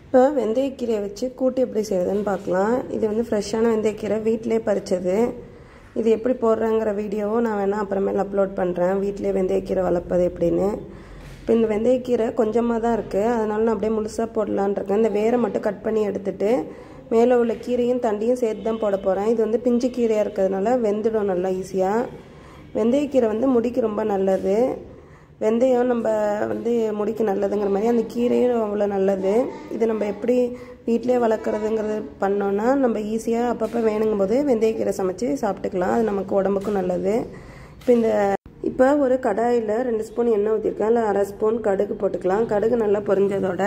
இப்போ வெந்தயக்கீரையை வச்சு கூட்டு எப்படி செய்கிறதுன்னு பார்க்கலாம் இது வந்து ஃப்ரெஷ்ஷான வெந்தயக்கீரை வீட்டிலே பறித்தது இது எப்படி போடுறேங்கிற வீடியோவும் நான் வேணால் அப்புறமேல அப்லோட் பண்ணுறேன் வீட்டிலே வெந்தயக்கீரை வளர்ப்பது எப்படின்னு இப்போ இந்த வெந்தயக்கீரை கொஞ்சமாக தான் இருக்குது அதனால நான் அப்படியே முழுசாக போடலான் இருக்கேன் இந்த வேரை மட்டும் கட் பண்ணி எடுத்துட்டு மேலே உள்ள கீரையும் தண்டியும் சேர்த்து தான் போட போகிறேன் இது வந்து பிஞ்சு கீரையாக இருக்கிறதுனால வெந்துடும் நல்லா ஈஸியாக வெந்தயக்கீரை வந்து முடிக்கு ரொம்ப நல்லது வெந்தயம் நம்ம வந்து முடிக்கு நல்லதுங்கிற மாதிரி அந்த கீரையும் அவ்வளோ நல்லது இது நம்ம எப்படி வீட்டிலே வளர்க்குறதுங்கிறது பண்ணோன்னா நம்ம ஈஸியாக அப்பப்போ வேணுங்கும் போது வெந்தயக்கீரை சமைச்சு சாப்பிட்டுக்கலாம் அது நமக்கு உடம்புக்கும் நல்லது இப்போ இந்த இப்போ ஒரு கடாயில் ரெண்டு ஸ்பூன் எண்ணெய் ஊற்றிருக்கேன் இல்லை அரை ஸ்பூன் கடுகு போட்டுக்கலாம் கடுகு நல்லா பொரிஞ்சதோட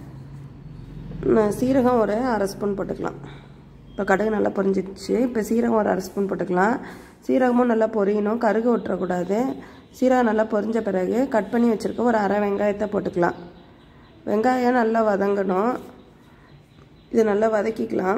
சீரகம் ஒரு அரை ஸ்பூன் போட்டுக்கலாம் இப்போ கடுகு நல்லா பொரிஞ்சிடுச்சு இப்போ சீரகம் ஒரு அரை ஸ்பூன் போட்டுக்கலாம் சீரகமும் நல்லா பொரியணும் கருகு விட்டுறக்கூடாது சீரகம் நல்லா பொரிஞ்ச பிறகு கட் பண்ணி வச்சுருக்க ஒரு அரை வெங்காயத்தை போட்டுக்கலாம் வெங்காயம் நல்லா வதங்கணும் இது நல்லா வதக்கிக்கலாம்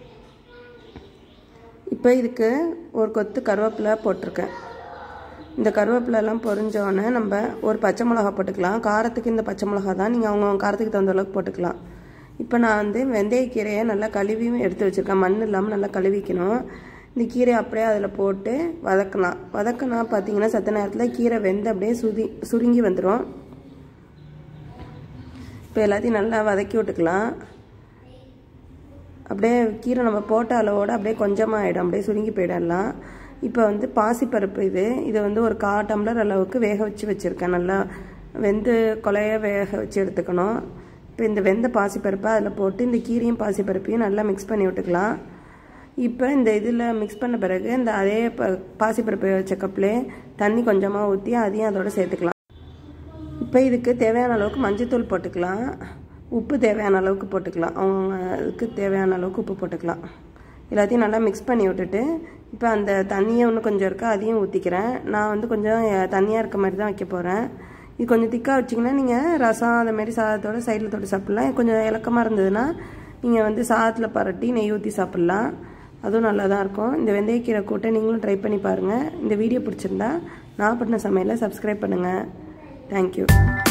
இப்போ இதுக்கு ஒரு கொத்து கருவேப்பிலை போட்டிருக்கேன் இந்த கருவேப்பிலெல்லாம் பொரிஞ்சோடனே நம்ம ஒரு பச்சை மிளகா போட்டுக்கலாம் காரத்துக்கு இந்த பச்சை மிளகா தான் நீங்கள் அவங்க காரத்துக்கு தகுந்த அளவுக்கு போட்டுக்கலாம் இப்போ நான் வந்து வெந்தயக்கீரையை நல்லா கழுவியும் எடுத்து வச்சுருக்கேன் மண் இல்லாமல் நல்லா கழுவிக்கணும் இந்த கீரையை அப்படியே அதில் போட்டு வதக்கலாம் வதக்கினா பார்த்தீங்கன்னா சத்த நேரத்தில் கீரை வெந்து அப்படியே சுதி சுருங்கி வந்துடும் இப்போ எல்லாத்தையும் நல்லா வதக்கி விட்டுக்கலாம் அப்படியே கீரை நம்ம போட்ட அளவோடு அப்படியே கொஞ்சமாக ஆகிடும் அப்படியே சுருங்கி போயிடலாம் இப்போ வந்து பாசிப்பருப்பு இது இது வந்து ஒரு கா டம்ளர் அளவுக்கு வேக வச்சு வச்சுருக்கேன் நல்லா வெந்து கொலைய வேக வச்சு எடுத்துக்கணும் இப்போ இந்த வெந்த பாசிப்பருப்பை அதில் போட்டு இந்த கீரையும் பாசிப்பருப்பையும் நல்லா மிக்ஸ் பண்ணி விட்டுக்கலாம் இப்போ இந்த இதில் மிக்ஸ் பண்ண பிறகு இந்த அதே ப பாசிப்பருப்பு வச்ச கப்லேயே தண்ணி கொஞ்சமாக ஊற்றி அதையும் அதோட சேர்த்துக்கலாம் இப்போ இதுக்கு தேவையான அளவுக்கு மஞ்சத்தூள் போட்டுக்கலாம் உப்பு தேவையான அளவுக்கு போட்டுக்கலாம் அவங்களுக்கு தேவையான அளவுக்கு உப்பு போட்டுக்கலாம் எல்லாத்தையும் நல்லா மிக்ஸ் பண்ணி விட்டுட்டு இப்போ அந்த தண்ணியை இன்னும் கொஞ்சம் இருக்கா அதையும் ஊற்றிக்கிறேன் நான் வந்து கொஞ்சம் தண்ணியாக இருக்க மாதிரி தான் வைக்க போகிறேன் இது கொஞ்சம் திக்காக வச்சிங்கன்னா நீங்கள் ரசம் அந்த மாதிரி சாதத்தோட சைடில் தொட்டு சாப்பிட்லாம் கொஞ்சம் இலக்கமாக இருந்ததுன்னா நீங்கள் வந்து சாதத்தில் பரட்டி நெய் ஊற்றி சாப்பிட்லாம் அதுவும் நல்லா தான் இருக்கும் இந்த வெந்தயக்கீரை கூட்டை நீங்களும் ட்ரை பண்ணி பாருங்கள் இந்த வீடியோ பிடிச்சிருந்தா நான் பண்ண சமையலை சப்ஸ்கிரைப் பண்ணுங்கள் தேங்க்யூ